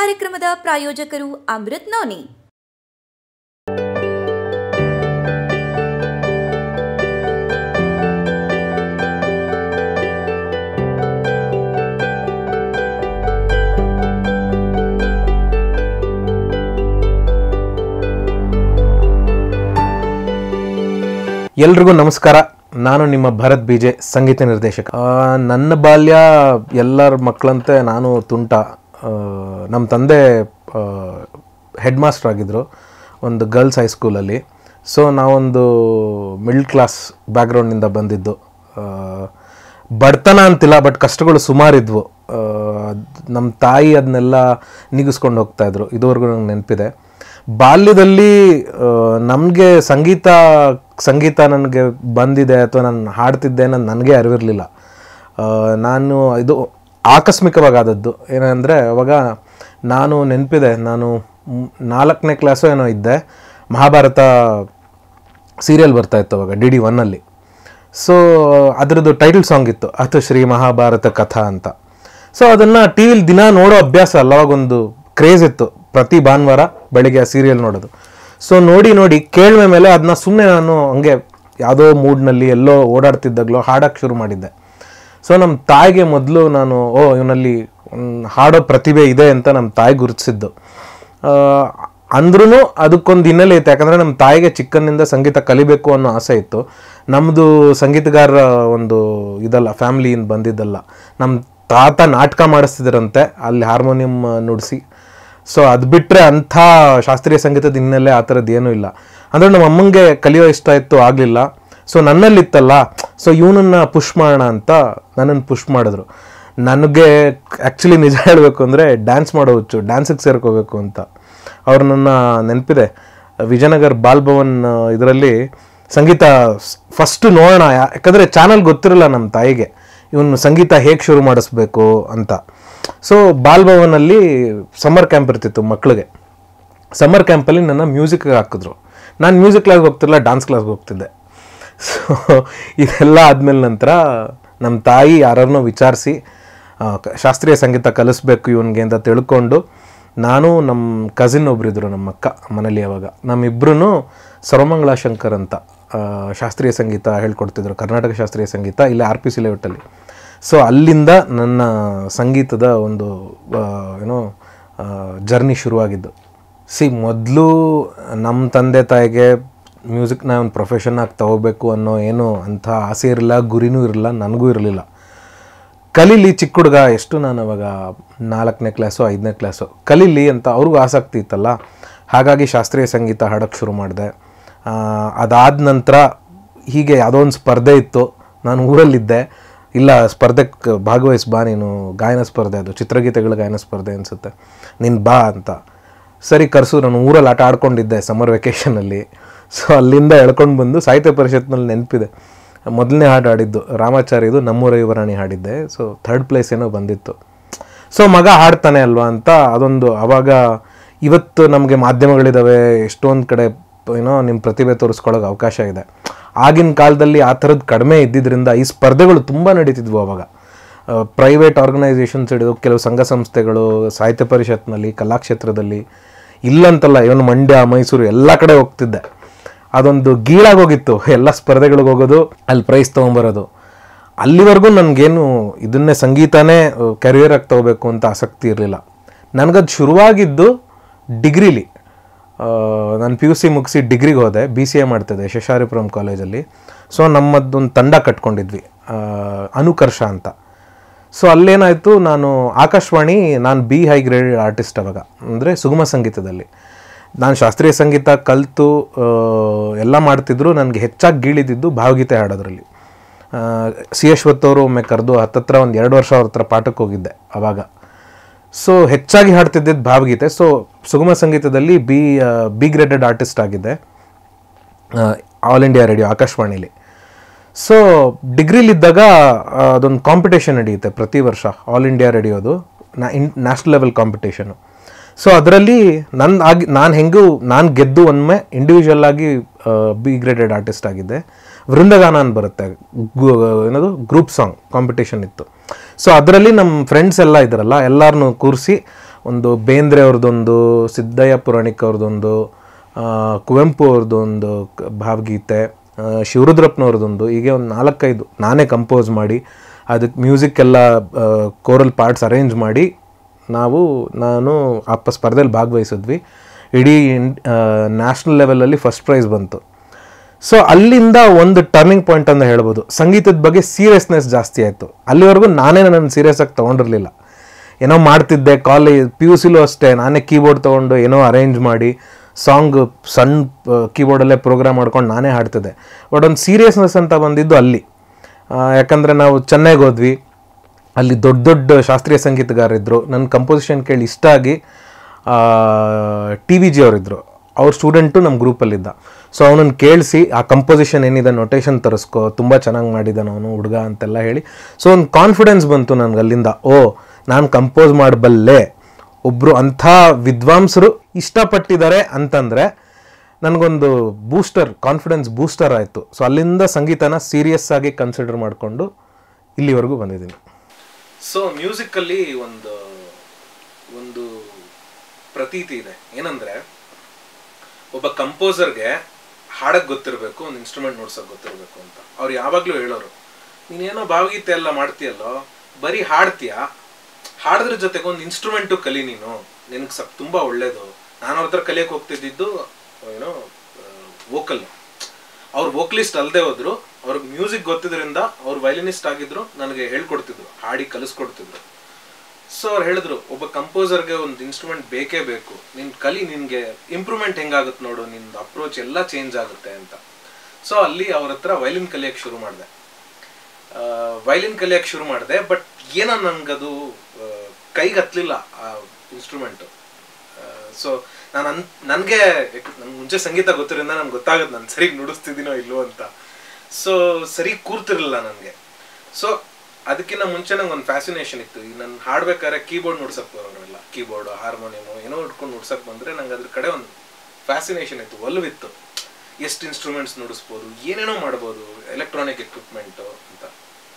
ಕಾರ್ಯಕ್ರಮದ ಪ್ರಾಯೋಜಕರು ಅಮೃತ್ ನೋನಿ ಎಲ್ರಿಗೂ ನಮಸ್ಕಾರ ನಾನು ನಿಮ್ಮ ಭರತ್ ಬಿಜೆ ಸಂಗೀತ ನಿರ್ದೇಶಕ ಆ, ನನ್ನ ಬಾಲ್ಯ ಎಲ್ಲರ ಮಕ್ಕಳಂತೆ ನಾನು ತುಂಟ ಆ, ನಮ್ಮ ತಂದೆ ಹೆಡ್ ಮಾಸ್ಟರ್ ಆಗಿದ್ದರು ಒಂದು ಗರ್ಲ್ಸ್ ಹೈಸ್ಕೂಲಲ್ಲಿ ಸೊ ನಾವೊಂದು ಮಿಡ್ಲ್ ಕ್ಲಾಸ್ ಬ್ಯಾಕ್ಗ್ರೌಂಡಿಂದ ಬಂದಿದ್ದು ಆ, ಬಡತನ ಅಂತಿಲ್ಲ ಬಟ್ ಕಷ್ಟಗಳು ಸುಮಾರಿದ್ವು ನಮ್ಮ ತಾಯಿ ಅದನ್ನೆಲ್ಲ ನೀಗಿಸ್ಕೊಂಡು ಹೋಗ್ತಾ ಇದ್ರು ಇದುವರೆಗೂ ನಂಗೆ ನೆನಪಿದೆ ಬಾಲ್ಯದಲ್ಲಿ ನಮಗೆ ಸಂಗೀತ ಸಂಗೀತ ನನಗೆ ಬಂದಿದೆ ಅಥವಾ ನಾನು ಹಾಡ್ತಿದ್ದೆ ಅನ್ನೋದು ನನಗೆ ಅರಿವಿರಲಿಲ್ಲ ನಾನು ಇದು ಆಕಸ್ಮಿಕವಾಗಿ ಆದದ್ದು ಏನಂದರೆ ಅವಾಗ ನಾನು ನೆನಪಿದೆ ನಾನು ಮ್- ನಾಲ್ಕನೇ ಕ್ಲಾಸು ಏನೋ ಇದ್ದೆ ಮಹಾಭಾರತ ಸೀರಿಯಲ್ ಬರ್ತಾ ಇತ್ತು ಅವಾಗ ಡಿ ಡಿ ಒನ್ನಲ್ಲಿ ಸೊ ಅದರದ್ದು ಟೈಟಲ್ ಸಾಂಗ್ ಇತ್ತು ಅಥ ಶ್ರೀ ಮಹಾಭಾರತ ಕಥಾ ಅಂತ ಸೊ ಅದನ್ನು ಟಿ ವಿಲಿ ದಿನ ನೋಡೋ ಅಭ್ಯಾಸ ಅಲ್ಲ ಅವಾಗೊಂದು ಕ್ರೇಜ್ ಇತ್ತು ಪ್ರತಿ ಭಾನುವಾರ ಬೆಳಿಗ್ಗೆ ಆ ಸೀರಿಯಲ್ ನೋಡೋದು ಸೊ ನೋಡಿ ನೋಡಿ ಕೇಳ್ಮೆ ಮೇಲೆ ಅದನ್ನ ಸುಮ್ಮನೆ ನಾನು ಹಂಗೆ ಯಾವುದೋ ಮೂಡ್ನಲ್ಲಿ ಎಲ್ಲೋ ಓಡಾಡ್ತಿದ್ದಾಗಲೋ ಹಾಡೋಕ್ಕೆ ಶುರು ಮಾಡಿದ್ದೆ ಸೊ ನಮ್ಮ ತಾಯಿಗೆ ಮೊದಲು ನಾನು ಓ ಇವನಲ್ಲಿ ಒಂದು ಹಾಡೋ ಪ್ರತಿಭೆ ಇದೆ ಅಂತ ನಮ್ಮ ತಾಯಿ ಗುರುತಿಸಿದ್ದು ಅಂದ್ರೂ ಅದಕ್ಕೊಂದು ಹಿನ್ನೆಲೆ ಇತ್ತು ಯಾಕಂದರೆ ನಮ್ಮ ತಾಯಿಗೆ ಚಿಕ್ಕನ್ನಿಂದ ಸಂಗೀತ ಕಲಿಬೇಕು ಅನ್ನೋ ಆಸೆ ಇತ್ತು ನಮ್ಮದು ಸಂಗೀತಗಾರರ ಒಂದು ಇದಲ್ಲ ಫ್ಯಾಮ್ಲಿಯಿಂದ ಬಂದಿದ್ದಲ್ಲ ನಮ್ಮ ತಾತ ನಾಟಕ ಮಾಡಿಸ್ತಿದ್ರಂತೆ ಅಲ್ಲಿ ಹಾರ್ಮೋನಿಯಂ ನುಡಿಸಿ ಸೊ ಅದು ಬಿಟ್ಟರೆ ಅಂಥ ಶಾಸ್ತ್ರೀಯ ಸಂಗೀತದ ಹಿನ್ನೆಲೆ ಆ ಥರದ್ದು ಏನೂ ಇಲ್ಲ ಅಂದರೆ ನಮ್ಮ ಅಮ್ಮಂಗೆ ಕಲಿಯೋ ಇಷ್ಟ ಇತ್ತು ಆಗಲಿಲ್ಲ ಸೊ ನನ್ನಲ್ಲಿತ್ತಲ್ಲ ಸೊ ಇವನನ್ನು ಪುಷ್ ಮಾಡೋಣ ಅಂತ ನನ್ನನ್ನು ಪುಷ್ ಮಾಡಿದ್ರು ನನಗೆ ಆ್ಯಕ್ಚುಲಿ ನಿಜ ಹೇಳಬೇಕು ಅಂದರೆ ಡ್ಯಾನ್ಸ್ ಮಾಡೋ ಹುಚ್ಚು ಡ್ಯಾನ್ಸಿಗೆ ಸೇರ್ಕೋಬೇಕು ಅಂತ ಅವ್ರು ನನ್ನ ನೆನಪಿದೆ ವಿಜಯನಗರ್ ಬಾಲ್ ಭವನ್ ಇದರಲ್ಲಿ ಸಂಗೀತ ಫಸ್ಟ್ ನೋಡೋಣ ಯಾ- ಯಾಕಂದರೆ ಚಾನಲ್ ಗೊತ್ತಿರಲ್ಲ ನಮ್ಮ ತಾಯಿಗೆ ಇವನು ಸಂಗೀತ ಹೇಗೆ ಶುರು ಮಾಡಿಸ್ಬೇಕು ಅಂತ ಸೊ ಬಾಲ್ ಭವನಲ್ಲಿ ಸಮ್ಮರ್ ಕ್ಯಾಂಪ್ ಇರ್ತಿತ್ತು ಮಕ್ಕಳಿಗೆ ಸಮ್ಮರ್ ಕ್ಯಾಂಪಲ್ಲಿ ನನ್ನ ಮ್ಯೂಸಿಕ್ಗೆ ಹಾಕಿದ್ರು ನಾನು ಮ್ಯೂಸಿಕ್ ಕ್ಲಾಸ್ಗೆ ಹೋಗ್ತಿರಲಿಲ್ಲ ಡಾನ್ಸ್ ಕ್ಲಾಸ್ಗೆ ಹೋಗ್ತಿದ್ದೆ ಸೊ ಇದೆಲ್ಲ ಆದಮೇಲೆ ನಂತರ ನಮ್ಮ ತಾಯಿ ಯಾರನ್ನೋ ವಿಚಾರಿಸಿ ಶಾಸ್ತ್ರೀಯ ಸಂಗೀತ ಕಲಿಸ್ಬೇಕು ಇವನಿಗೆ ಅಂತ ತಿಳ್ಕೊಂಡು ನಾನು ನಮ್ಮ ಕಸಿನ್ ಒಬ್ಬರಿದ್ರು ನಮ್ಮ ಅಕ್ಕ ಮನೇಲಿ ಅವಾಗ ನಮ್ಮಿಬ್ರು ಸರ್ವಮಂಗಳ ಶಂಕರ್ ಅಂತ ಆ, ಶಾಸ್ತ್ರೀಯ ಸಂಗೀತ ಹೇಳ್ಕೊಡ್ತಿದ್ರು ಕರ್ನಾಟಕ ಶಾಸ್ತ್ರೀಯ ಸಂಗೀತ ಇಲ್ಲಿ ಆರ್ ಪಿ ಸಿ ಲೇಔಟಲ್ಲಿ ಸೊ ಅಲ್ಲಿಂದ ನನ್ನ ಸಂಗೀತದ ಒಂದು ಆ, ಏನೋ ಜರ್ನಿ ಶುರುವಾಗಿದ್ದು ಸಿ ಮೊದಲು ನಮ್ಮ ತಂದೆ ತಾಯಿಗೆ ಮ್ಯೂಸಿಕ್ನ ಒಂದು ಪ್ರೊಫೆಷನ್ ಆಗಿ ತಗೋಬೇಕು ಅನ್ನೋ ಏನೋ ಅಂಥ ಆಸೆ ಇರಲಿಲ್ಲ ಗುರಿನೂ ಇರಲಿಲ್ಲ ನನಗೂ ಇರಲಿಲ್ಲ ಕಲೀಲಿ ಚಿಕ್ಕ ಹುಡುಗ ಎಷ್ಟು ನಾನು ಅವಾಗ ನಾಲ್ಕನೇ ಕ್ಲಾಸು ಐದನೇ ಕ್ಲಾಸು ಕಲೀಲಿ ಅಂತ ಅವ್ರಿಗೂ ಆಸಕ್ತಿ ಇತ್ತಲ್ಲ ಹಾಗಾಗಿ ಶಾಸ್ತ್ರೀಯ ಸಂಗೀತ ಹಾಡೋಕ್ಕೆ ಶುರು ಮಾಡಿದೆ ಅದಾದ ನಂತರ ಹೀಗೆ ಯಾವುದೋ ಒಂದು ಸ್ಪರ್ಧೆ ಇತ್ತು ನಾನು ಊರಲ್ಲಿದ್ದೆ ಇಲ್ಲ ಸ್ಪರ್ಧೆಗೆ ಭಾಗವಹಿಸಿ ಬಾ ನೀನು ಗಾಯನ ಸ್ಪರ್ಧೆ ಅದು ಚಿತ್ರಗೀತೆಗಳ ಗಾಯನ ಸ್ಪರ್ಧೆ ಅನಿಸುತ್ತೆ ನೀನು ಬಾ ಅಂತ ಸರಿ ಕರ್ಸು ನಾನು ಊರಲ್ಲಿ ಆಟ ಆಡ್ಕೊಂಡಿದ್ದೆ ಸಮ್ಮರ್ ವೆಕೇಷನಲ್ಲಿ ಸೊ ಅಲ್ಲಿಂದ ಎಳ್ಕೊಂಡು ಬಂದು ಸಾಹಿತ್ಯ ಪರಿಷತ್ನಲ್ಲಿ ನೆನಪಿದೆ ಮೊದಲನೇ ಹಾಡು ಹಾಡಿದ್ದು ರಾಮಾಚಾರ್ಯದು ನಮ್ಮೂರ ಯುವರಾಣಿ ಹಾಡಿದ್ದೆ ಸೊ ಥರ್ಡ್ ಪ್ಲೇಸ್ ಏನೋ ಬಂದಿತ್ತು ಸೊ ಮಗ ಹಾಡ್ತಾನೆ ಅಲ್ವಾ ಅಂತ ಅದೊಂದು ಅವಾಗ ಇವತ್ತು ನಮಗೆ ಮಾಧ್ಯಮಗಳಿದ್ದಾವೆ ಎಷ್ಟೊಂದು ಕಡೆ ಏನೋ ನಿಮ್ಮ ಪ್ರತಿಭೆ ತೋರಿಸ್ಕೊಳ್ಳೋಕೆ ಅವಕಾಶ ಇದೆ ಆಗಿನ ಕಾಲದಲ್ಲಿ ಆ ಥರದ್ದು ಕಡಿಮೆ ಇದ್ದಿದ್ದರಿಂದ ಈ ಸ್ಪರ್ಧೆಗಳು ತುಂಬ ನಡೀತಿದ್ವು ಅವಾಗ ಪ್ರೈವೇಟ್ ಆರ್ಗನೈಸೇಷನ್ಸ್ ಹಿಡಿದು ಕೆಲವು ಸಂಘ ಸಂಸ್ಥೆಗಳು ಸಾಹಿತ್ಯ ಪರಿಷತ್ನಲ್ಲಿ ಕಲಾಕ್ಷೇತ್ರದಲ್ಲಿ ಇಲ್ಲಂತಲ್ಲ ಇವನು ಮಂಡ್ಯ ಮೈಸೂರು ಎಲ್ಲ ಕಡೆ ಹೋಗ್ತಿದ್ದೆ ಅದೊಂದು ಗೀಳಾಗೋಗಿತ್ತು ಎಲ್ಲ ಸ್ಪರ್ಧೆಗಳಿಗೆ ಹೋಗೋದು ಅಲ್ಲಿ ಪ್ರೈಸ್ ತೊಗೊಂಬರೋದು ಅಲ್ಲಿವರೆಗೂ ನನಗೇನು ಇದನ್ನೇ ಸಂಗೀತನೇ ಕೆರಿಯರ್ ಆಗಿ ತಗೋಬೇಕು ಅಂತ ಆಸಕ್ತಿ ಇರಲಿಲ್ಲ ನನಗದು ಶುರುವಾಗಿದ್ದು ಡಿಗ್ರಿಲಿ ನಾನು ಪಿ ಯು ಸಿ ಮುಗಿಸಿ ಡಿಗ್ರಿಗೆ ಹೋದೆ ಬಿ ಸಿ ಎ ಮಾಡ್ತಿದ್ದೆ ಶಶಾರಿಪುರಂ ಕಾಲೇಜಲ್ಲಿ ಸೊ ನಮ್ಮದೊಂದು ತಂಡ ಕಟ್ಕೊಂಡಿದ್ವಿ ಆ, ಅನುಕರ್ಷ ಅಂತ ಸೊ ಅಲ್ಲೇನಾಯಿತು ನಾನು ಆಕಾಶವಾಣಿ ನಾನು ಬಿ ಹೈ ಗ್ರೇಡ್ ಆರ್ಟಿಸ್ಟ್ ಅವಾಗ ಅಂದರೆ ಸುಗಮ ಸಂಗೀತದಲ್ಲಿ ನಾನು ಶಾಸ್ತ್ರೀಯ ಸಂಗೀತ ಕಲಿತು ಎಲ್ಲ ಮಾಡ್ತಿದ್ರು ನನಗೆ ಹೆಚ್ಚಾಗಿ ಗೀಳಿದಿದ್ದು ಭಾವಗೀತೆ ಹಾಡೋದ್ರಲ್ಲಿ ಸಿ ಅಶ್ವಥ್ ಅವರು ಒಮ್ಮೆ ಕರೆದು ಹತ್ತತ್ರ ಒಂದು ಎರಡು ವರ್ಷ ಅವ್ರ ಹತ್ರ ಪಾಠಕ್ಕೆ ಹೋಗಿದ್ದೆ ಅವಾಗ ಸೊ ಹೆಚ್ಚಾಗಿ ಹಾಡ್ತಿದ್ದಿದ್ದು ಭಾವಗೀತೆ ಸೊ ಸುಗಮ ಸಂಗೀತದಲ್ಲಿ ಬಿ ಬಿ ಗ್ರೇಡೆಡ್ ಆರ್ಟಿಸ್ಟ್ ಆಗಿದ್ದೆ ಆಲ್ ಇಂಡಿಯಾ ರೇಡಿಯೋ ಆಕಾಶವಾಣಿಲಿ ಸೊ ಡಿಗ್ರಿಲಿದ್ದಾಗ ಅದೊಂದು ಕಾಂಪಿಟೇಷನ್ ನಡೆಯುತ್ತೆ ಪ್ರತಿ ವರ್ಷ ಆಲ್ ಇಂಡಿಯಾ ರೇಡಿಯೋದು ನಾ international level competition so ಅದರಲ್ಲಿ ನನ್ನ ಆಗಿ ನಾನು ಹೆಂಗೂ ನಾನು ಗೆದ್ದು ಒಮ್ಮೆ ಇಂಡಿವಿಜುವಲ್ ಆಗಿ ಬಿ ಗ್ರೇಡೆಡ್ ಆರ್ಟಿಸ್ಟ್ ಆಗಿದ್ದೆ ವೃಂದಗಾನ ಅಂತ ಬರುತ್ತೆ ಗು- ಏನದು ಗ್ರೂಪ್ ಸಾಂಗ್ ಕಾಂಪಿಟೇಷನ್ ಇತ್ತು ಸೊ ಅದರಲ್ಲಿ ನಮ್ಮ ಫ್ರೆಂಡ್ಸ್ ಎಲ್ಲ ಇದ್ರಲ್ಲ ಎಲ್ಲರನ್ನೂ ಕೂರಿಸಿ ಒಂದು ಬೇಂದ್ರೆ ಅವ್ರದ್ದೊಂದು ಸಿದ್ದಯ್ಯ ಪುರಾಣಿಕ್ ಅವ್ರದ್ದೊಂದು ಆ, ಕುವೆಂಪು ಅವ್ರದ್ದೊಂದು ಕ- ಭಾವಗೀತೆ ಆ, ಶಿವರುದ್ರಪ್ಪನವ್ರದ್ದೊಂದು ಹೀಗೆ ಒಂದು ನಾಲ್ಕೈದು ನಾನೇ ಕಂಪೋಸ್ ಮಾಡಿ ಅದಕ್ಕೆ ಮ್ಯೂಸಿಕ್ ಎಲ್ಲ ಕೋರಲ್ ಪಾರ್ಟ್ಸ್ ಅರೇಂಜ್ ಮಾಡಿ ನಾವು ನಾನು ಆ ಪ- ಸ್ಪರ್ಧೆಯಲ್ಲಿ ಭಾಗವಹಿಸಿದ್ವಿ ಇಡೀ ನ್ಯಾಷನಲ್ ಲೆವೆಲಲ್ಲಿ ಫಸ್ಟ್ ಪ್ರೈಸ್ ಬಂತು ಸೊ ಅಲ್ಲಿಂದ ಒಂದು ಟರ್ನಿಂಗ್ ಪಾಯಿಂಟ್ ಅಂತ ಹೇಳ್ಬೋದು ಸಂಗೀತದ ಬಗ್ಗೆ ಸೀರಿಯಸ್ನೆಸ್ ಜಾಸ್ತಿ ಆಯಿತು ಅಲ್ಲಿವರೆಗೂ ನಾನೇ ನನ್ನ ಸೀರಿಯಸ್ ಆಗಿ ತೊಗೊಂಡಿರಲಿಲ್ಲ ಏನೋ ಮಾಡ್ತಿದ್ದೆ ಕಾಲೇಜ್ ಪಿ ಯು ಸಿಲೂ ಅಷ್ಟೇ ನಾನೇ ಕೀಬೋರ್ಡ್ ತೊಗೊಂಡು ಏನೋ ಅರೇಂಜ್ ಮಾಡಿ ಸಾಂಗ್ ಸಣ್ಣ ಕೀಬೋರ್ಡಲ್ಲೇ ಪ್ರೋಗ್ರಾಮ್ ಮಾಡ್ಕೊಂಡು ನಾನೇ ಹಾಡ್ತಿದ್ದೆ ಬಟ್ ಒಂದು ಸೀರಿಯಸ್ನೆಸ್ ಅಂತ ಬಂದಿದ್ದು ಅಲ್ಲಿ ಆ, ಯಾಕಂದರೆ ನಾವು ಚೆನ್ನೈಗೆ ಹೋದ್ವಿ ಅಲ್ಲಿ ದೊಡ್ಡ ದೊಡ್ಡ ಶಾಸ್ತ್ರೀಯ ಸಂಗೀತಗಾರರಿದ್ದರು ನನ್ನ ಕಂಪೋಸಿಷನ್ ಕೇಳಿ ಇಷ್ಟ ಆಗಿ ಟಿ ವಿ ಜಿ ಅವರಿದ್ದರು ಅವ್ರ ಸ್ಟೂಡೆಂಟು ನಮ್ಮ ಗ್ರೂಪಲ್ಲಿದ್ದ ಸೊ ಅವನನ್ನು ಕೇಳಿಸಿ ಆ ಕಂಪೋಸಿಷನ್ ಏನಿದೆ ನೊಟೇಷನ್ ತರಿಸ್ಕೊ ತುಂಬ ಚೆನ್ನಾಗಿ ಮಾಡಿದ್ದಾನೆ ಅವನು ಹುಡುಗ ಅಂತೆಲ್ಲ ಹೇಳಿ ಸೊ ಒಂದು ಕಾನ್ಫಿಡೆನ್ಸ್ ಬಂತು ನನಗೆ ಅಲ್ಲಿಂದ ಓ ನಾನು ಕಂಪೋಸ್ ಮಾಡಬಲ್ಲೆ ಒಬ್ಬರು ಅಂಥ ವಿದ್ವಾಂಸರು ಇಷ್ಟಪಟ್ಟಿದ್ದಾರೆ ಅಂತಂದರೆ ನನಗೊಂದು ಬೂಸ್ಟರ್ ಕಾನ್ಫಿಡೆನ್ಸ್ ಬೂಸ್ಟರ್ ಆಯಿತು ಸೊ ಅಲ್ಲಿಂದ ಸಂಗೀತನ ಸೀರಿಯಸ್ ಆಗಿ ಕನ್ಸಿಡರ್ ಮಾಡಿಕೊಂಡು ಇಲ್ಲಿವರೆಗೂ ಬಂದಿದ್ದೀನಿ ಸೊ ಮ್ಯೂಸಿಕಲ್ಲಿ ಒಂದು ಒಂದು ಪ್ರತೀತಿ ಇದೆ ಏನಂದ್ರೆ ಒಬ್ಬ ಕಂಪೋಸರ್ಗೆ ಹಾಡಕ್ ಗೊತ್ತಿರಬೇಕು ಒಂದು ಇನ್ಸ್ಟ್ರೂಮೆಂಟ್ ನೋಡ್ಸಕ್ ಗೊತ್ತಿರಬೇಕು ಅಂತ ಅವ್ರು ಯಾವಾಗ್ಲೂ ಹೇಳೋರು ನೀನೇನೋ ಭಾವಗೀತೆ ಎಲ್ಲ ಮಾಡ್ತೀಯಲ್ಲೋ ಬರೀ ಹಾಡ್ತೀಯ ಹಾಡದ್ರ ಜೊತೆಗೆ ಒಂದು ಇನ್ಸ್ಟ್ರೂಮೆಂಟು ಕಲಿ ನೀನು ನಿನಗೆ ಸಪ್ ತುಂಬಾ ಒಳ್ಳೇದು ನಾನು ಅವ್ರ ಹತ್ರ ಕಲಿಯಕ್ಕೆ ಹೋಗ್ತಿದ್ದಿದ್ದು ಏನೋ ವೋಕಲ್ ಅವ್ರು ವೋಕಲಿಸ್ಟ್ ಅಲ್ಲದೆ ಹೋದ್ರು ಅವ್ರಿಗೆ ಮ್ಯೂಸಿಕ್ ಗೊತ್ತಿದ್ರಿಂದ ಅವ್ರು ವೈಲಿನಿಸ್ಟ್ ಆಗಿದ್ರು ನನಗೆ ಹೇಳ್ಕೊಡ್ತಿದ್ರು ಹಾಡಿ ಕಲಿಸ್ಕೊಡ್ತಿದ್ರು ಸೊ ಅವ್ರು ಹೇಳಿದ್ರು ಒಬ್ಬ ಕಂಪೋಸರ್ಗೆ ಒಂದು ಇನ್ಸ್ಟ್ರೂಮೆಂಟ್ ಬೇಕೇ ಬೇಕು ನಿನ್ ಕಲಿ ನಿನ್ಗೆ ಇಂಪ್ರೂವ್ಮೆಂಟ್ ಹೆಂಗಾಗುತ್ತೆ ನೋಡು ನಿಂದು ಅಪ್ರೋಚ್ ಎಲ್ಲ ಚೇಂಜ್ ಆಗುತ್ತೆ ಅಂತ ಸೊ ಅಲ್ಲಿ ಅವ್ರ ಹತ್ರ ವೈಲಿನ್ ಕಲಿಯಕ್ಕೆ ಶುರು ಮಾಡಿದೆ ವೈಲಿನ್ ಕಲಿಯಕ್ಕೆ ಶುರು ಮಾಡಿದೆ ಬಟ್ ಏನೋ ನನ್ಗದು ಆ, ಕೈಗೆ ಹತ್ಲಿಲ್ಲ ಆ ಇನ್ಸ್ಟ್ರೂಮೆಂಟು ಸೊ ನಾನು ಅನ್ ನನಗೆ ನನ್ಗೆ ಮುಂಚೆ ಸಂಗೀತ ಗೊತ್ತಿರಿಂದ ನನ್ಗೆ ಗೊತ್ತಾಗುತ್ತೆ ನಾನು ಸರಿ ನುಡಿಸ್ತಿದ್ದೀನೋ ಇಲ್ವೋ ಅಂತ ಸೊ ಸರಿ ಕೂರ್ತಿರ್ಲಿಲ್ಲ ನನಗೆ ಸೊ ಅದಕ್ಕಿಂತ ಮುಂಚೆ ನಂಗೆ ಒಂದು ಫ್ಯಾಸಿನೇಷನ್ ಇತ್ತು ಈಗ ನಾನು ಹಾಡ್ಬೇಕಾದ್ರೆ ಕೀಬೋರ್ಡ್ ನುಡ್ಸಕ್ ಬರೋರೆಲ್ಲ ಕೀಬೋರ್ಡ್ ಹಾರ್ಮೋನಿಯಮು ಏನೋ ಇಟ್ಕೊಂಡು ನುಡ್ಸಕ್ ಬಂದ್ರೆ ನಂಗೆ ಅದ್ರ ಕಡೆ ಒಂದು ಫ್ಯಾಸಿನೇಷನ್ ಇತ್ತು ಒಲವಿತ್ತು ಎಷ್ಟು ಇನ್ಸ್ಟ್ರೂಮೆಂಟ್ಸ್ ನುಡಿಸ್ಬೋದು ಏನೇನೋ ಮಾಡ್ಬೋದು ಎಲೆಕ್ಟ್ರಾನಿಕ್ ಎಕ್ವಿಪ್ಮೆಂಟು ಅಂತ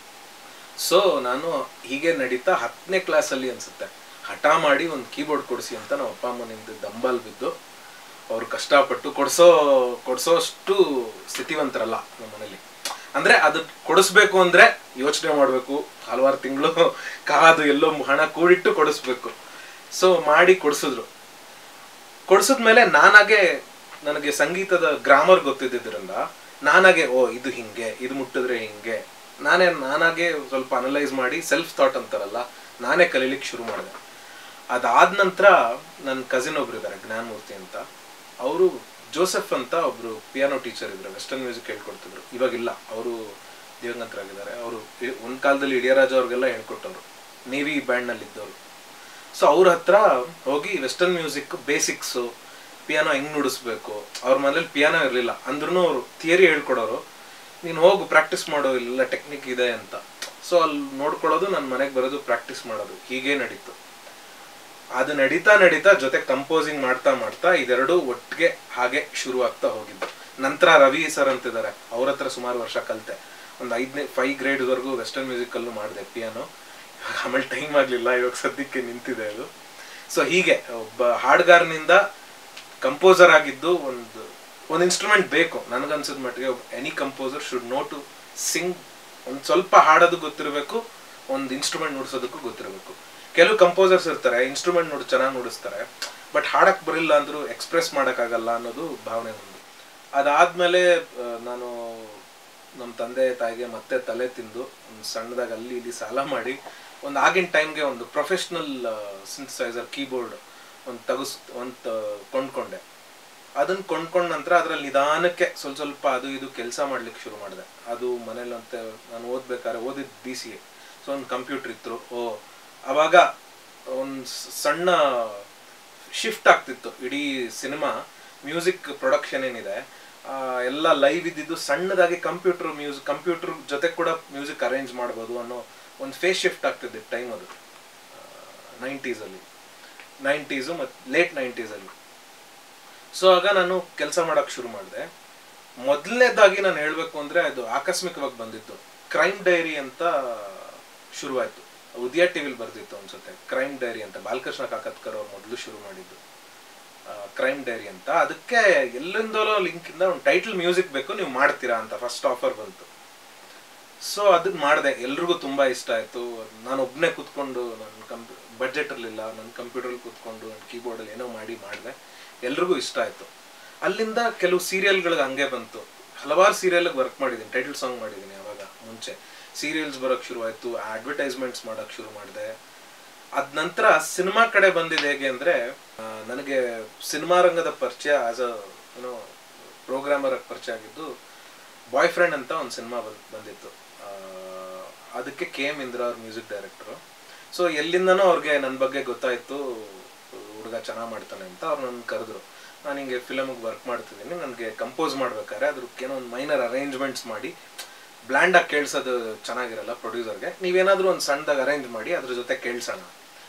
ಸೊ ನಾನು ಹೀಗೆ ನಡೀತಾ ಹತ್ತನೇ ಕ್ಲಾಸಲ್ಲಿ ಅನ್ಸುತ್ತೆ ಹಠ ಮಾಡಿ ಒಂದು ಕೀಬೋರ್ಡ್ ಕೊಡಿಸಿ ಅಂತ ನಮ್ಮ ಅಪ್ಪ ಅಮ್ಮನಿಂದ ದಂಬಲ್ ಬಿದ್ದು ಅವ್ರು ಕಷ್ಟಪಟ್ಟು ಕೊಡ್ಸೋ ಕೊಡ್ಸೋಷ್ಟು ಸ್ಥಿತಿವಂತರಲ್ಲ ನಮ್ಮ ಮನೇಲಿ ಅಂದ್ರೆ ಅದು ಕೊಡಿಸ್ಬೇಕು ಅಂದ್ರೆ ಯೋಚನೆ ಮಾಡಬೇಕು ಹಲವಾರು ತಿಂಗಳು ಕಾದು ಎಲ್ಲೋ ಹಣ ಕೂಡಿಟ್ಟು ಕೊಡಿಸ್ಬೇಕು ಸೊ ಮಾಡಿ ಕೊಡಿಸಿದ್ರು ಕೊಡ್ಸಿದ್ಮೇಲೆ ನಾನಾಗೆ ನನಗೆ ಸಂಗೀತದ ಗ್ರಾಮರ್ ಗೊತ್ತಿದ್ದರಿಂದ ನಾನಾಗೆ ಓ ಇದು ಹಿಂಗೆ ಇದು ಮುಟ್ಟಿದ್ರೆ ಹಿಂಗೆ ನಾನೇ ನಾನಾಗೆ ಸ್ವಲ್ಪ ಅನಲೈಸ್ ಮಾಡಿ ಸೆಲ್ಫ್ ಥಾಟ್ ಅಂತಾರಲ್ಲ ನಾನೇ ಕಲೀಲಿಕ್ಕೆ ಶುರು ಮಾಡಿದೆ ಅದಾದ ನಂತರ ನನ್ನ ಕಸಿನ್ ಒಬ್ರು ಇದ್ದಾರೆ ಜ್ಞಾನಮೂರ್ತಿ ಅಂತ ಅವರು ಜೋಸೆಫ್ ಅಂತ ಒಬ್ರು ಪಿಯಾನೋ ಟೀಚರ್ ಇದ್ರು ವೆಸ್ಟರ್ನ್ ಮ್ಯೂಸಿಕ್ ಹೇಳ್ಕೊಡ್ತಿದ್ರು ಇವಾಗಿಲ್ಲ ಅವರು ದಿವಂಗತರಾಗಿದ್ದಾರೆ ಅವರು ಒಂದ್ ಕಾಲದಲ್ಲಿ ಇಡಿಯರಾಜ ಅವ್ರಿಗೆಲ್ಲ ಹೇಳ್ಕೊಟ್ಟವ್ರು ನೇವಿ ಬ್ಯಾಂಡ್ನಲ್ಲಿ ಇದ್ದವರು ಸೊ ಅವ್ರ ಹತ್ರ ಹೋಗಿ ವೆಸ್ಟರ್ನ್ ಮ್ಯೂಸಿಕ್ ಬೇಸಿಕ್ಸು ಪಿಯಾನೋ ಹೆಂಗ್ ನುಡಿಸ್ಬೇಕು ಅವ್ರ ಮನೇಲಿ ಪಿಯಾನೋ ಇರಲಿಲ್ಲ ಅಂದ್ರೂ ಅವರು ಥಿಯರಿ ಹೇಳ್ಕೊಡೋರು ನೀನು ಹೋಗು ಪ್ರಾಕ್ಟೀಸ್ ಮಾಡೋ ಇಲ್ಲ ಟೆಕ್ನಿಕ್ ಇದೆ ಅಂತ ಸೊ ಅಲ್ಲಿ ನೋಡ್ಕೊಳ್ಳೋದು ನನ್ನ ಮನೆಗೆ ಬರೋದು ಪ್ರಾಕ್ಟೀಸ್ ಮಾಡೋದು ಹೀಗೆ ನಡೀತು ಅದು ನಡೀತಾ ನಡೀತಾ ಜೊತೆ ಕಂಪೋಸಿಂಗ್ ಮಾಡ್ತಾ ಮಾಡ್ತಾ ಇದೆರಡು ಒಟ್ಟಿಗೆ ಹಾಗೆ ಶುರು ಆಗ್ತಾ ಹೋಗಿದ್ದು ನಂತರ ರವಿ ಸರ್ ಅಂತಿದ್ದಾರೆ ಅವ್ರ ಹತ್ರ ಸುಮಾರು ವರ್ಷ ಕಲಿತೆ ಒಂದು ಐದನೇ ಫೈವ್ ಗ್ರೇಡ್ವರೆಗೂ ವೆಸ್ಟರ್ನ್ ಮ್ಯೂಸಿಕಲ್ಲೂ ಮಾಡಿದೆ ಪಿಯಾನೋ ಆಮೇಲೆ ಟೈಮ್ ಆಗಲಿಲ್ಲ ಇವಾಗ ಸದ್ಯಕ್ಕೆ ನಿಂತಿದೆ ಅದು ಸೊ ಹೀಗೆ ಒಬ್ಬ ಹಾಡುಗಾರನಿಂದ ಕಂಪೋಸರ್ ಆಗಿದ್ದು ಒಂದು ಒಂದು ಇನ್ಸ್ಟ್ರೂಮೆಂಟ್ ಬೇಕು ನನಗನ್ಸಿದ ಮಟ್ಟಿಗೆ any composer should know to sing ಒಂದು ಸ್ವಲ್ಪ ಹಾಡೋದು ಗೊತ್ತಿರಬೇಕು ಒಂದು ಇನ್ಸ್ಟ್ರೂಮೆಂಟ್ ನುಡಿಸೋದಕ್ಕೂ ಗೊತ್ತಿರಬೇಕು ಕೆಲವು ಕಂಪೋಸರ್ಸ್ ಇರ್ತಾರೆ ಇನ್ಸ್ಟ್ರೂಮೆಂಟ್ ನೋಡಿ ಚೆನ್ನಾಗಿ ನುಡಿಸ್ತಾರೆ ಬಟ್ ಹಾಡಕ್ ಬರಿಲ್ಲ ಅಂದ್ರೂ ಎಕ್ಸ್ಪ್ರೆಸ್ ಮಾಡೋಕ್ಕಾಗಲ್ಲ ಅನ್ನೋದು ಭಾವನೆ ಒಂದು ಅದಾದ್ಮೇಲೆ ಆ, ನಾನು ನಮ್ಮ ತಂದೆ ತಾಯಿಗೆ ಮತ್ತೆ ತಲೆ ತಿಂದು ಒಂದು ಸಣ್ಣದಾಗ ಅಲ್ಲಿ ಇಲ್ಲಿ ಸಾಲ ಮಾಡಿ ಒಂದು ಆಗಿನ ಟೈಮ್ಗೆ ಒಂದು ಪ್ರೊಫೆಷ್ನಲ್ ಸಿಂಥಸೈಸರ್ ಕೀಬೋರ್ಡ್ ಒಂದು ತಗಸ್ ಒಂದು ಕೊಂಡ್ಕೊಂಡೆ ಅದನ್ನ ಕೊಂಡ್ಕೊಂಡ ನಂತರ ಅದ್ರಲ್ಲಿ ನಿಧಾನಕ್ಕೆ ಸ್ವಲ್ಪ ಸ್ವಲ್ಪ ಅದು ಇದು ಕೆಲಸ ಮಾಡ್ಲಿಕ್ಕೆ ಶುರು ಮಾಡಿದೆ ಅದು ಮನೇಲಿ ಅಂತ ನಾನು ಓದ್ಬೇಕಾದ್ರೆ ಓದಿದ್ ಬಿ ಸಿ ಎ ಸೊ ಒಂದು ಕಂಪ್ಯೂಟರ್ ಇತ್ತು ಓ ಅವಾಗ ಒಂದು ಸಣ್ಣ ಶಿಫ್ಟ್ ಆಗ್ತಿತ್ತು ಇಡೀ ಸಿನಿಮಾ ಮ್ಯೂಸಿಕ್ ಪ್ರೊಡಕ್ಷನ್ ಏನಿದೆ ಆ, ಎಲ್ಲ ಲೈವ್ ಇದ್ದಿದ್ದು ಸಣ್ಣದಾಗಿ ಕಂಪ್ಯೂಟರ್ ಮ್ಯೂಸಿಕ್ ಕಂಪ್ಯೂಟರ್ ಜೊತೆ ಕೂಡ ಮ್ಯೂಸಿಕ್ ಅರೇಂಜ್ ಮಾಡ್ಬೋದು ಅನ್ನೋ ಒಂದು ಫೇಸ್ ಶಿಫ್ಟ್ ಆಗ್ತಿದ್ದೆ ಟೈಮ್ ಅದು ನೈಂಟೀಸಲ್ಲಿ ನೈಂಟೀಸು ಮತ್ತು ಲೇಟ್ ನೈಂಟೀಸಲ್ಲಿ ಸೊ ಆಗ ನಾನು ಕೆಲಸ ಮಾಡೋಕ್ಕೆ ಶುರು ಮಾಡಿದೆ ಮೊದಲನೇದಾಗಿ ನಾನು ಹೇಳಬೇಕು ಅಂದರೆ ಅದು ಆಕಸ್ಮಿಕವಾಗಿ ಬಂದಿತ್ತು ಕ್ರೈಮ್ ಡೈರಿ ಅಂತ ಶುರುವಾಯಿತು ಉದಯ ಟಿವಿಲಿ ಬರ್ದಿತ್ತು ಅನ್ಸುತ್ತೆ ಕ್ರೈಮ್ ಡೈರಿ ಅಂತ ಬಾಲಕೃಷ್ಣ ಕಾಕತ್ಕರ್ ಅವ್ರು ಮೊದಲು ಶುರು ಮಾಡಿದ್ದು ಕ್ರೈಮ್ ಡೈರಿ ಅಂತ ಅದಕ್ಕೆ ಎಲ್ಲಿಂದಲೋ ಲಿಂಕ್ ಇಂದ ಒಂದು ಟೈಟಲ್ ಮ್ಯೂಸಿಕ್ ಬೇಕು ನೀವು ಮಾಡ್ತೀರಾ ಅಂತ ಫಸ್ಟ್ ಆಫರ್ ಬಂತು ಸೊ ಅದನ್ನ ಮಾಡಿದೆ ಎಲ್ರಿಗೂ ತುಂಬಾ ಇಷ್ಟ ಆಯ್ತು ನಾನು ಒಬ್ಬನೇ ಕೂತ್ಕೊಂಡು ನನ್ನ ಕಂಪ್ಯೂ ಬಡ್ಜೆಟ್ ಇರಲಿಲ್ಲ ನನ್ನ ಕಂಪ್ಯೂಟರ್ ಕೂತ್ಕೊಂಡು ನನ್ನ ಕೀಬೋರ್ಡಲ್ಲಿ ಏನೋ ಮಾಡಿ ಮಾಡಿದೆ ಎಲ್ರಿಗೂ ಇಷ್ಟ ಆಯ್ತು ಅಲ್ಲಿಂದ ಕೆಲವು ಸೀರಿಯಲ್ಗಳಿಗೆ ಹಂಗೆ ಬಂತು ಹಲವಾರು ಸೀರಿಯಲ್ಗೆ ವರ್ಕ್ ಮಾಡಿದ್ದೀನಿ ಟೈಟಲ್ ಸಾಂಗ್ ಮಾಡಿದ್ದೀನಿ ಅವಾಗ ಮುಂಚೆ ಸೀರಿಯಲ್ಸ್ ಬರೋಕ್ಕೆ ಶುರುವಾಯಿತು ಅಡ್ವರ್ಟೈಸ್ಮೆಂಟ್ಸ್ ಮಾಡೋಕ್ಕೆ ಶುರು ಮಾಡಿದೆ ಅದ ನಂತರ ಸಿನಿಮಾ ಕಡೆ ಬಂದಿದ್ದು ಹೇಗೆ ಅಂದರೆ ನನಗೆ ಸಿನಿಮಾ ರಂಗದ ಪರಿಚಯ ಆಸ್ ಅ ಏನೋ ಪ್ರೋಗ್ರಾಮರ್ ಪರಿಚಯ ಆಗಿದ್ದು ಬಾಯ್ ಫ್ರೆಂಡ್ ಅಂತ ಒಂದು ಸಿನಿಮಾ ಬಂದಿತ್ತು ಆ, ಅದಕ್ಕೆ ಕೆ ಎಮ್ ಇಂದ್ರ ಅವ್ರ ಮ್ಯೂಸಿಕ್ ಡೈರೆಕ್ಟ್ರು ಸೊ ಎಲ್ಲಿಂದನೂ ಅವ್ರಿಗೆ ನನ್ನ ಬಗ್ಗೆ ಗೊತ್ತಾಯಿತು ಹುಡುಗ ಚೆನ್ನಾಗಿ ಮಾಡ್ತಾನೆ ಅಂತ ಅವ್ರು ನನ್ನ ಕರೆದ್ರು ನಾನು ಹಿಂಗೆ ಫಿಲಮಿಗೆ ವರ್ಕ್ ಮಾಡ್ತಿದ್ದೀನಿ ನನಗೆ ಕಂಪೋಸ್ ಮಾಡ್ಬೇಕಾದ್ರೆ ಅದಕ್ಕೆ ಏನೋ ಒಂದು ಮೈನರ್ ಅರೇಂಜ್ಮೆಂಟ್ಸ್ ಮಾಡಿ ಬ್ಲ್ಯಾಂಡಾಗಿ ಕೇಳಿಸೋದು ಚೆನ್ನಾಗಿರಲ್ಲ ಪ್ರೊಡ್ಯೂಸರ್ಗೆ ನೀವೇನಾದರೂ ಒಂದು ಸಣ್ಣದಾಗಿ ಅರೇಂಜ್ ಮಾಡಿ ಅದ್ರ ಜೊತೆ ಕೇಳಿಸೋಣ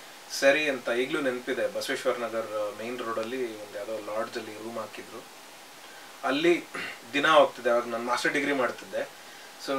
ಸರಿ ಅಂತ ಈಗಲೂ ನೆನಪಿದೆ ಬಸವೇಶ್ವರ ನಗರ್ ಮೇನ್ ರೋಡಲ್ಲಿ ಒಂದು ಯಾವುದೋ ಲಾಡ್ಜಲ್ಲಿ ರೂಮ್ ಹಾಕಿದ್ರು ಅಲ್ಲಿ ದಿನ ಹೋಗ್ತಿದ್ದೆ ಅವಾಗ ನಾನು ಮಾಸ್ಟರ್ ಡಿಗ್ರಿ ಮಾಡ್ತಿದ್ದೆ ಸೊ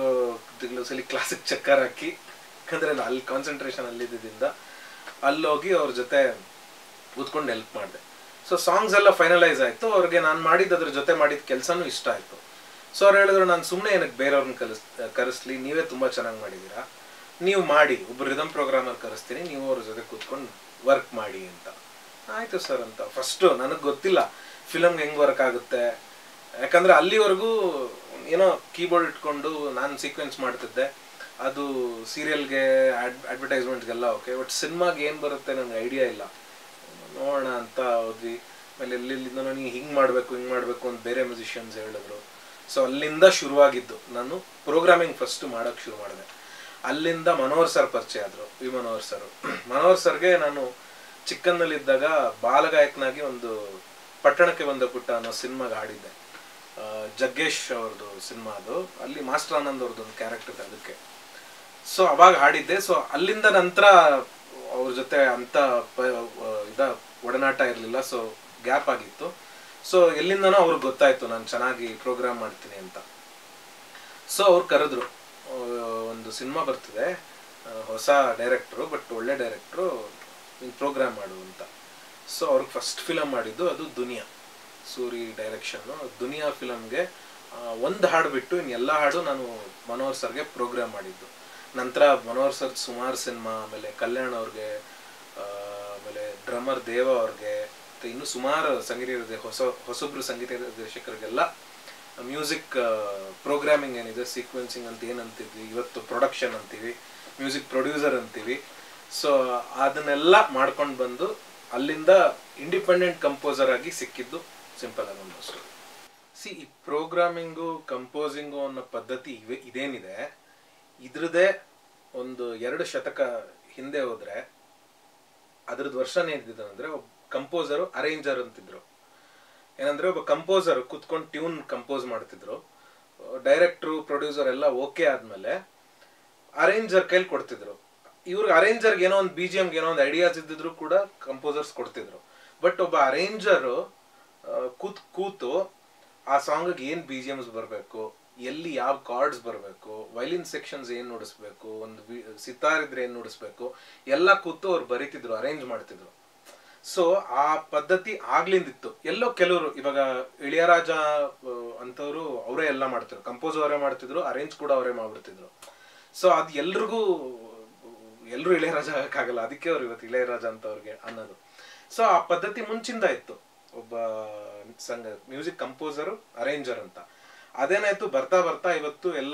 ಸಲ ಕ್ಲಾಸಿಗೆ ಚಕ್ಕರ್ ಹಾಕಿ ಯಾಕಂದ್ರೆ ನಾನು ಅಲ್ಲಿ ಕಾನ್ಸಂಟ್ರೇಷನ್ ಅಲ್ಲಿದ್ದರಿಂದ ಅಲ್ಲೋಗಿ ಅವ್ರ ಜೊತೆ ಕೂತ್ಕೊಂಡು ಹೆಲ್ಪ್ ಮಾಡಿದೆ ಸೊ ಸಾಂಗ್ಸ್ ಎಲ್ಲ ಫೈನಲೈಸ್ ಆಯಿತು ಅವ್ರಿಗೆ ನಾನು ಮಾಡಿದ್ದು ಅದ್ರ ಜೊತೆ ಮಾಡಿದ ಕೆಲಸನೂ ಇಷ್ಟ ಆಯಿತು ಸೊ ಅವ್ರು ಹೇಳಿದ್ರು ನಾನು ಸುಮ್ಮನೆ ಏನಕ್ಕೆ ಬೇರೆಯವ್ರನ್ನ ಕಲಿಸ್ ಕರೆಸ್ಲಿ ನೀವೇ ತುಂಬ ಚೆನ್ನಾಗಿ ಮಾಡಿದ್ದೀರಾ ನೀವು ಮಾಡಿ ಒಬ್ಬ ರಿದಮ್ ಪ್ರೋಗ್ರಾಮರ್ ಕರೆಸ್ತೀನಿ ನೀವು ಅವ್ರ ಜೊತೆ ಕೂತ್ಕೊಂಡು ವರ್ಕ್ ಮಾಡಿ ಅಂತ ಆಯಿತು ಸರ್ ಅಂತ ಫಸ್ಟು ನನಗೆ ಗೊತ್ತಿಲ್ಲ ಫಿಲಮ್ಗೆ ಹೆಂಗೆ ವರ್ಕ್ ಆಗುತ್ತೆ ಯಾಕಂದ್ರೆ ಅಲ್ಲಿವರೆಗೂ ಏನೋ ಕೀಬೋರ್ಡ್ ಇಟ್ಕೊಂಡು ನಾನು ಸೀಕ್ವೆನ್ಸ್ ಮಾಡ್ತಿದ್ದೆ ಅದು ಸೀರಿಯಲ್ಗೆ ಅಡ್ವರ್ಟೈಸ್ಮೆಂಟ್ಗೆಲ್ಲ ಓಕೆ ಬಟ್ ಸಿನಿಮಾಗೆ ಏನು ಬರುತ್ತೆ ನನಗೆ ಐಡಿಯಾ ಇಲ್ಲ ನೋಡೋಣ ಅಂತ ಹೋದ್ವಿ ಆಮೇಲೆ ಎಲ್ಲಿಂದನೋ ನೀವು ಹಿಂಗೆ ಮಾಡಬೇಕು ಹಿಂಗೆ ಮಾಡಬೇಕು ಅಂತ ಬೇರೆ ಮ್ಯೂಸಿಷಿಯನ್ಸ್ ಹೇಳಿದ್ರು ಸೊ ಅಲ್ಲಿಂದ ಶುರುವಾಗಿದ್ದು ನಾನು ಪ್ರೋಗ್ರಾಮಿಂಗ್ ಫಸ್ಟ್ ಮಾಡೋಕ್ಕೆ ಶುರು ಮಾಡಿದೆ ಅಲ್ಲಿಂದ ಮನೋಹರ್ ಸರ್ ಪರಿಚಯ ಆದರು ವಿ ಮನೋಹರ್ ಸರ್ ಮನೋಹರ್ ಸರ್ಗೆ ನಾನು ಚಿಕ್ಕನ್ನಲ್ಲಿದ್ದಾಗ ಬಾಲಗಾಯಕನಾಗಿ ಒಂದು ಪಟ್ಟಣಕ್ಕೆ ಬಂದ ಪುಟ್ಟ ಅನ್ನೋ ಸಿನಿಮಾಗೆ ಹಾಡಿದ್ದೆ ಆ, ಜಗ್ಗೇಶ್ ಅವ್ರದ್ದು ಸಿನಿಮಾ ಅದು ಅಲ್ಲಿ ಮಾಸ್ಟರ್ ಆನಂದ್ ಅವ್ರದ್ದು ಒಂದು ಕ್ಯಾರೆಕ್ಟರ್ ಇದೆ ಅದಕ್ಕೆ ಸೊ ಅವಾಗ ಹಾಡಿದ್ದೆ ಸೊ ಅಲ್ಲಿಂದ ನಂತರ ಅವ್ರ ಜೊತೆ ಅಂತ ಪ- ಇದ ಒಡನಾಟ ಇರಲಿಲ್ಲ ಸೊ ಗ್ಯಾಪ್ ಆಗಿತ್ತು ಸೊ ಎಲ್ಲಿಂದನೋ ಅವ್ರಿಗೆ ಗೊತ್ತಾಯ್ತು ನಾನು ಚೆನ್ನಾಗಿ ಪ್ರೋಗ್ರಾಮ್ ಮಾಡ್ತೀನಿ ಅಂತ ಸೊ ಅವ್ರು ಕರೆದ್ರು ಆ, ಒಂದು ಸಿನಿಮಾ ಬರ್ತಿದೆ ಆ, ಹೊಸ ಡೈರೆಕ್ಟ್ರು ಬಟ್ ಒಳ್ಳೆ ಡೈರೆಕ್ಟ್ರು ನೀನು ಪ್ರೋಗ್ರಾಮ್ ಮಾಡು ಅಂತ ಸೊ ಅವ್ರಿಗೆ ಫಸ್ಟ್ ಫಿಲಮ್ ಮಾಡಿದ್ದು ಅದು ದುನಿಯಾ ಸೂರಿ ಡೈರೆಕ್ಷನ್ನು ದುನಿಯಾ ಫಿಲಮ್ಗೆ ಒಂದು ಹಾಡು ಬಿಟ್ಟು ಇನ್ನು ಎಲ್ಲ ಹಾಡು ನಾನು ಮನೋಹರ್ ಸರ್ಗೆ ಪ್ರೋಗ್ರಾಮ್ ಮಾಡಿದ್ದು ನಂತರ ಮನೋಹರ್ ಸರ್ ಸುಮಾರು ಸಿನಿಮಾ ಆಮೇಲೆ ಕಲ್ಯಾಣ್ ಅವ್ರಿಗೆ ಆ, ಆಮೇಲೆ ಡ್ರಮರ್ ದೇವ ಅವ್ರಿಗೆ ಮತ್ತು ಇನ್ನು ಸುಮಾರು ಸಂಗೀತ ನಿರ್ದೇ- ಹೊಸ ಹೊಸಬ್ರು ಸಂಗೀತ ನಿರ್ದೇಶಕರಿಗೆಲ್ಲ ಮ್ಯೂಸಿಕ್ ಪ್ರೋಗ್ರಾಮಿಂಗ್ ಏನಿದೆ ಸೀಕ್ವೆನ್ಸಿಂಗ್ ಅಂತ ಏನಂತಿದ್ವಿ ಇವತ್ತು ಪ್ರೊಡಕ್ಷನ್ ಅಂತೀವಿ ಮ್ಯೂಸಿಕ್ ಪ್ರೊಡ್ಯೂಸರ್ ಅಂತೀವಿ ಸೊ ಅದನ್ನೆಲ್ಲ ಮಾಡ್ಕೊಂಡು ಬಂದು ಅಲ್ಲಿಂದ ಇಂಡಿಪೆಂಡೆಂಟ್ ಕಂಪೋಸರ್ ಆಗಿ ಸಿಕ್ಕಿದ್ದು ಸಿಂಪಲ್ ಆಗಿ ಒಂದು ಸಿ ಈ ಪ್ರೋಗ್ರಾಮಿಂಗು ಕಂಪೋಸಿಂಗು ಅನ್ನೋ ಪದ್ಧತಿ ಇವೆ ಇದೇನಿದೆ ಇದ್ರದೇ ಒಂದು ಎರಡು ಶತಕ ಹಿಂದೆ ಹೋದ್ರೆ ಅದ್ರದ್ದು ವರ್ಷನೇ ಏನಿದೆ ಅಂದ್ರೆ ಒಬ್ಬ ಕಂಪೋಸರು ಅರೇಂಜರ್ ಅಂತಿದ್ರು ಏನಂದ್ರೆ ಒಬ್ಬ ಕಂಪೋಸರ್ ಕುತ್ಕೊಂಡು ಟ್ಯೂನ್ ಕಂಪೋಸ್ ಮಾಡ್ತಿದ್ರು ಡೈರೆಕ್ಟ್ರು ಪ್ರೊಡ್ಯೂಸರ್ ಎಲ್ಲ ಓಕೆ ಆದ್ಮೇಲೆ ಅರೇಂಜರ್ ಕೈಲಿ ಕೊಡ್ತಿದ್ರು ಇವ್ರಿಗೆ ಅರೇಂಜರ್ಗೆ ಏನೋ ಒಂದು ಬಿ ಜಿ ಎಮ್ಗೆ ಏನೋ ಒಂದು ಐಡಿಯಾಸ್ ಇದ್ದಿದ್ರು ಕೂಡ ಕಂಪೋಸರ್ಸ್ ಕೊಡ್ತಿದ್ರು ಬಟ್ ಒಬ್ಬ ಅರೇಂಜರು ಕೂತ್ ಕೂತು ಆ ಸಾಂಗ್ಗೆ ಏನು ಬಿ ಜಿ ಎಮ್ಸ್ ಬರಬೇಕು ಎಲ್ಲಿ ಯಾವ ಕಾರ್ಡ್ಸ್ ಬರಬೇಕು ವೈಲಿನ್ ಸೆಕ್ಷನ್ಸ್ ಏನು ನುಡಿಸ್ಬೇಕು ಒಂದು ಸಿತಾರ್ ಇದ್ರೆ ಏನು ನುಡಿಸ್ಬೇಕು ಎಲ್ಲ ಕೂತು ಅವ್ರು ಬರೀತಿದ್ರು ಅರೇಂಜ್ ಮಾಡ್ತಿದ್ರು ಸೊ ಆ ಪದ್ಧತಿ ಆಗ್ಲಿಂದಿತ್ತು ಎಲ್ಲೋ ಕೆಲವರು ಇವಾಗ ಇಳಿಯರಾಜ ಅಂತವರು ಅವರೇ ಎಲ್ಲ ಮಾಡ್ತಿದ್ರು ಕಂಪೋಸ್ ಅವರೇ ಮಾಡ್ತಿದ್ರು ಅರೇಂಜ್ ಕೂಡ ಅವರೇ ಮಾಡ್ಬಿಡ್ತಿದ್ರು ಸೊ ಅದು ಎಲ್ರಿಗೂ ಎಲ್ಲರೂ ಇಳೆಯರಾಜ ಆಗಕ್ಕಾಗಲ್ಲ ಅದಕ್ಕೆ ಅವ್ರು ಇವತ್ತು ಇಳೆಯರಾಜ ಅಂತ ಅವ್ರಿಗೆ ಅನ್ನೋದು ಸೊ ಆ ಪದ್ಧತಿ ಮುಂಚಿಂದ ಇತ್ತು ಒಬ್ಬ ಸಂಘ ಮ್ಯೂಸಿಕ್ ಕಂಪೋಸರು ಅರೇಂಜರ್ ಅಂತ ಅದೇನಾಯ್ತು ಬರ್ತಾ ಬರ್ತಾ ಇವತ್ತು ಎಲ್ಲ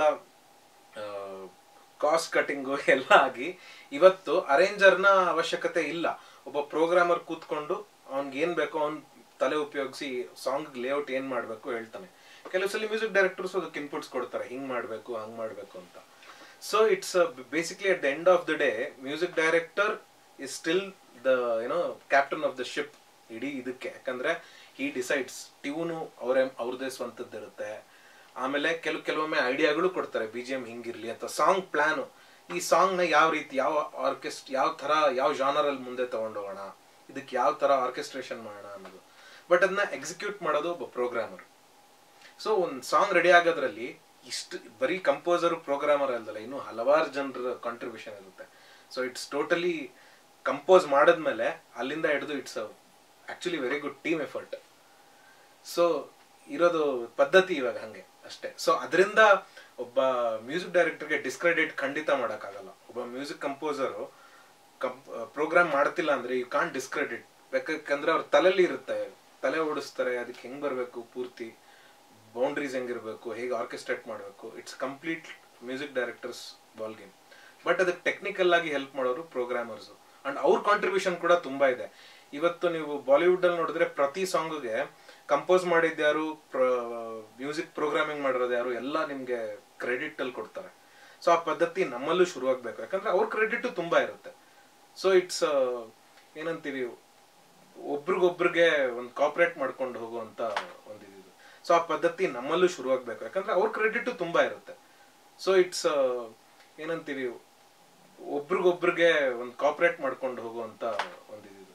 ಕಾಸ್ಟ್ ಕಟಿಂಗು ಎಲ್ಲ ಆಗಿ ಇವತ್ತು ಅರೇಂಜರ್ನ ಅವಶ್ಯಕತೆ ಇಲ್ಲ ಒಬ್ಬ ಪ್ರೋಗ್ರಾಮರ್ ಕೂತ್ಕೊಂಡು ಅವ್ನಿಗೆ ಏನ್ ಬೇಕೋ ಅವ್ನ್ ತಲೆ ಉಪಯೋಗಿಸಿ ಸಾಂಗ್ ಲೇಔಟ್ ಏನ್ ಮಾಡ್ಬೇಕು ಹೇಳ್ತಾನೆ ಕೆಲವು ಸಲ ಮ್ಯೂಸಿಕ್ ಡೈರೆಕ್ಟರ್ಸ್ ಅದಕ್ಕೆ ಇನ್ಪುಟ್ಸ್ ಕೊಡ್ತಾರೆ ಹಿಂಗ್ ಮಾಡ್ಬೇಕು ಹಂಗ್ ಮಾಡ್ಬೇಕು ಅಂತ so it's basically at the end of the day music director is still the ಏನೋ ಕ್ಯಾಪ್ಟನ್ ಆಫ್ ದ ಶಿಪ್ ಇಡೀ ಇದಕ್ಕೆ ಯಾಕಂದ್ರೆ ಈ ಡಿಸೈಡ್ಸ್ ಟ್ಯೂನು ಅವರೇ ಅವ್ರದೇ ಸ್ವಂತದ್ದಿರುತ್ತೆ ಆಮೇಲೆ ಕೆಲವು ಕೆಲವೊಮ್ಮೆ ಐಡಿಯಾಗಳು ಕೊಡ್ತಾರೆ ಬಿ ಜಿ ಎಮ್ ಹಿಂಗಿರ್ಲಿ ಅಥವಾ ಸಾಂಗ್ ಪ್ಲಾನು ಈ ಸಾಂಗ್ನ ಯಾವ ರೀತಿ ಯಾವ ಆರ್ಕೆಸ್ಟ್ ಯಾವ ಥರ ಯಾವ ಜಾನರಲ್ಲಿ ಮುಂದೆ ತಗೊಂಡೋಗೋಣ ಇದಕ್ಕೆ ಯಾವ ಥರ ಆರ್ಕೆಸ್ಟ್ರೇಷನ್ ಮಾಡೋಣ ಅನ್ನೋದು ಬಟ್ ಅದನ್ನ ಎಕ್ಸಿಕ್ಯೂಟ್ ಮಾಡೋದು ಒಬ್ಬ ಪ್ರೋಗ್ರಾಮರ್ ಸೊ ಒಂದು ಸಾಂಗ್ ರೆಡಿ ಆಗೋದ್ರಲ್ಲಿ ಇಷ್ಟು ಬರೀ ಕಂಪೋಸರ್ ಪ್ರೋಗ್ರಾಮರ್ ಅಲ್ದಲ್ಲ ಇನ್ನು ಹಲವಾರು ಜನರ ಕಾಂಟ್ರಿಬ್ಯೂಷನ್ ಇರುತ್ತೆ ಸೊ ಇಟ್ಸ್ ಟೋಟಲಿ ಕಂಪೋಸ್ ಮಾಡಿದ್ಮೇಲೆ ಅಲ್ಲಿಂದ ಹಿಡಿದು it's actually very good team effort so ಇರೋದು ಪದ್ಧತಿ ಇವಾಗ ಹಂಗೆ ಅಷ್ಟೇ ಸೊ ಅದರಿಂದ ಒಬ್ಬ ಮ್ಯೂಸಿಕ್ ಡೈರೆಕ್ಟರ್ಗೆ ಡಿಸ್ಕ್ರೆಡಿಟ್ ಖಂಡಿತ ಮಾಡೋಕ್ಕಾಗಲ್ಲ ಒಬ್ಬ ಮ್ಯೂಸಿಕ್ ಕಂಪೋಸರು ಪ್ರೋಗ್ರಾಮ್ ಮಾಡ್ತಿಲ್ಲ ಅಂದ್ರೆ ಯು ಕಾಂಟ್ ಡಿಸ್ಕ್ರೆಡಿಟ್ ಯಾಕಂದ್ರೆ ಅವ್ರ ತಲೆಯಲ್ಲಿ ಇರುತ್ತೆ ತಲೆ ಓಡಿಸ್ತಾರೆ ಅದಕ್ಕೆ ಹೆಂಗ್ ಬರಬೇಕು ಪೂರ್ತಿ ಬೌಂಡ್ರೀಸ್ ಹೆಂಗಿರ್ಬೇಕು ಹೇಗೆ ಆರ್ಕೆಸ್ಟ್ರೇಟ್ ಮಾಡಬೇಕು it's complete music directors ball game but ಅದಕ್ಕೆ ಟೆಕ್ನಿಕಲ್ ಆಗಿ ಹೆಲ್ಪ್ ಮಾಡೋರು ಪ್ರೋಗ್ರಾಮರ್ಸ್ ಅಂಡ್ ಅವ್ರ ಕಾಂಟ್ರಿಬ್ಯೂಷನ್ ಕೂಡ ತುಂಬಾ ಇದೆ ಇವತ್ತು ನೀವು ಬಾಲಿವುಡ್ ಅಲ್ಲಿ ನೋಡಿದ್ರೆ ಪ್ರತಿ ಸಾಂಗ್ಗೆ ಕಂಪೋಸ್ ಮಾಡಿದ್ಯಾರು ಮ್ಯೂಸಿಕ್ ಪ್ರೋಗ್ರಾಮಿಂಗ್ ಮಾಡಿರೋದು ಯಾರು ಎಲ್ಲ ನಿಮ್ಗೆ ಕ್ರೆಡಿಟ್ ಅಲ್ಲಿ ಕೊಡ್ತಾರೆ ಸೊ ಆ ಪದ್ಧತಿ ನಮ್ಮಲ್ಲೂ ಶುರುವಾಗಬೇಕು ಯಾಕಂದ್ರೆ ಅವ್ರ ಕ್ರೆಡಿಟ್ ತುಂಬಾ ಇರುತ್ತೆ ಸೊ ಇಟ್ಸ್ ಏನಂತೀವಿ ಒಬ್ರಿಗೊಬ್ರಿಗೆ ಒಂದು ಕಾಪರೇಟ್ ಮಾಡ್ಕೊಂಡು ಹೋಗುವಂತ ಒಂದು ಇದು ಸೊ ಆ ಪದ್ಧತಿ ನಮ್ಮಲ್ಲೂ ಶುರುವಾಗಬೇಕು ಯಾಕಂದ್ರೆ ಅವ್ರ ಕ್ರೆಡಿಟ್ ತುಂಬಾ ಇರುತ್ತೆ ಸೊ ಇಟ್ಸ್ ಏನಂತೀವಿ ಒಬ್ರಿಗೊಬ್ರಿಗೆ ಒಂದು ಕಾಪರೇಟ್ ಮಾಡ್ಕೊಂಡು ಹೋಗುವಂತ ಒಂದು ಇದು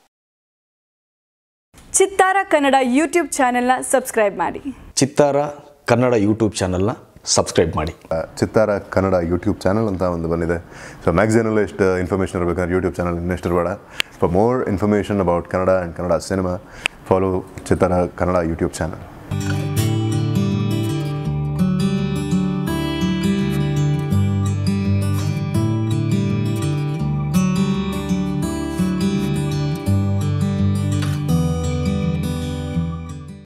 ಚಿತ್ತಾರ ಕನ್ನಡ ಯೂಟ್ಯೂಬ್ ಚಾನೆಲ್ನ ಸಬ್ಸ್ಕ್ರೈಬ್ ಮಾಡಿ ಚಿತ್ತಾರ ಕನ್ನಡ ಯೂಟ್ಯೂಬ್ ಚಾನಲ್ನ ಸಬ್ಸ್ಕ್ರೈಬ್ ಮಾಡಿ ಚಿತ್ತಾರ ಕನ್ನಡ ಯೂಟ್ಯೂಬ್ ಚಾನಲ್ ಅಂತ ಒಂದು ಬಂದಿದೆ ಸೊ ಮ್ಯಾಗ್ಝಿನಲ್ಲೂ ಎಷ್ಟು ಇನ್ಫಾರ್ಮೇಷನ್ ಇರಬೇಕಾದ್ರೆ ಯೂಟ್ಯೂಬ್ ಚಾನಲ್ ಇನ್ನೆಷ್ಟು ಇರಬೇಡ for more information about Kannada and Kannada cinema follow Chittara Kannada YouTube channel